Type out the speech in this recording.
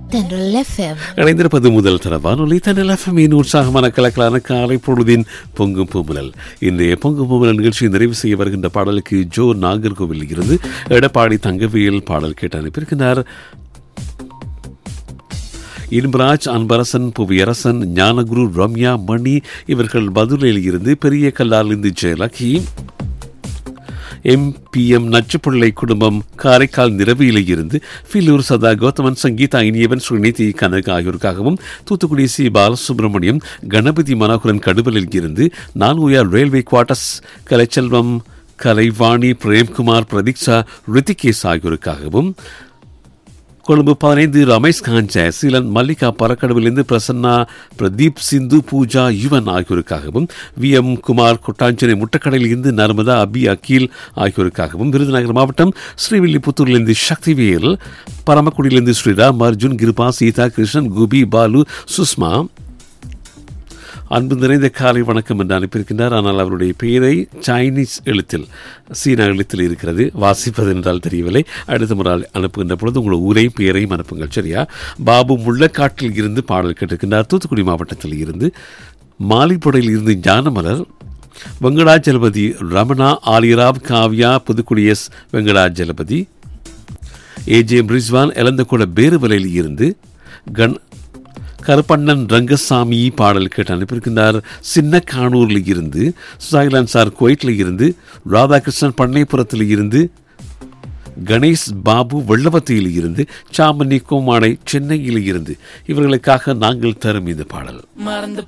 தென்றல் எஃப்எம் இணைந்திருப்பது முதல் தர வானொலி தன்னில் எஃப்எம்மின் உற்சாகமான கலக்கலான காலை பொழுதின் பொங்கும் பூமுலல் இன்றைய பொங்கும் பூமுலல் நிகழ்ச்சியை நிறைவு செய்ய வருகின்ற பாடலுக்கு ஜோ நாகர்கோவில் இருந்து எடப்பாடி தங்கவியல் பாடல் கேட்டு அனுப்பியிருக்கிறார் இன்பராஜ் அன்பரசன் புவியரசன் ஞானகுரு ரம்யா மணி இவர்கள் பதுரையில் இருந்து பெரிய கல்லாலிருந்து ஜெயலகி எம்பிஎம் நச்சுப்பிள்ளை குடும்பம் காரைக்கால் நிறவியிலே இருந்து ஃபிலூர் சதா கௌதமன் சங்கீதா இனியவன் ஸ்ரீநிதி கனக ஆகியோருக்காகவும் தூத்துக்குடி சி பாலசுப்ரமணியம் கணபதி மனோகரன் கடுவலில் இருந்து நான்குயார் ரயில்வே குவார்ட்டர்ஸ் கலைச்செல்வம் கலைவாணி பிரேம்குமார் பிரதீக்ஷா ரித்திகேஸ் ஆகியோருக்காகவும் கொழும்பு பதினைந்து ரமேஷ் கான் ஜெயசீலன் மல்லிகா பறக்கடவிலிருந்து பிரசன்னா பிரதீப் சிந்து பூஜா யுவன் ஆகியோருக்காகவும் வி எம் குமார் கொட்டாஞ்சனை முட்டக்கடையில் இருந்து நர்மதா அபி அக்கீல் ஆகியோருக்காகவும் விருதுநகர் மாவட்டம் ஸ்ரீவில்லிபுத்தூரிலிருந்து சக்திவேல் பரமக்குடியிலிருந்து ஸ்ரீராம் அர்ஜுன் கிருபா சீதா கிருஷ்ணன் குபி பாலு சுஷ்மா அன்பு நிறைந்த காலை வணக்கம் என்று அனுப்பியிருக்கின்றார் ஆனால் அவருடைய பெயரை சைனீஸ் எழுத்தில் சீன எழுத்தில் இருக்கிறது வாசிப்பது என்றால் தெரியவில்லை அடுத்த முறை அனுப்புகின்ற பொழுது உங்கள் ஊரையும் பெயரையும் அனுப்புங்கள் சரியா பாபு முள்ளக்காட்டில் இருந்து பாடல் கேட்டிருக்கின்றார் தூத்துக்குடி மாவட்டத்தில் இருந்து மாலிப்படையில் இருந்து ஞானமலர் வெங்கடாஜலபதி ரமணா ஆலிராவ் காவ்யா புதுக்குடி எஸ் வெங்கடாஜலபதி ஏஜே ரிஸ்வான் எலந்தகூட பேருவலையில் இருந்து கண் கருப்பண்ணன் ரங்கசாமி பாடல் கேட்டு அனுப்பியிருக்கின்றார் சின்ன கானூரில் இருந்து சுசாகிலான் சார் குவைட்டில் இருந்து ராதாகிருஷ்ணன் பண்ணைப்புறத்தில் இருந்து கணேஷ் பாபு வெள்ளவத்தியில் இருந்து சாமனி கோமாடை சென்னையில் இருந்து இவர்களுக்காக நாங்கள் தரும் இந்த பாடல் மறந்து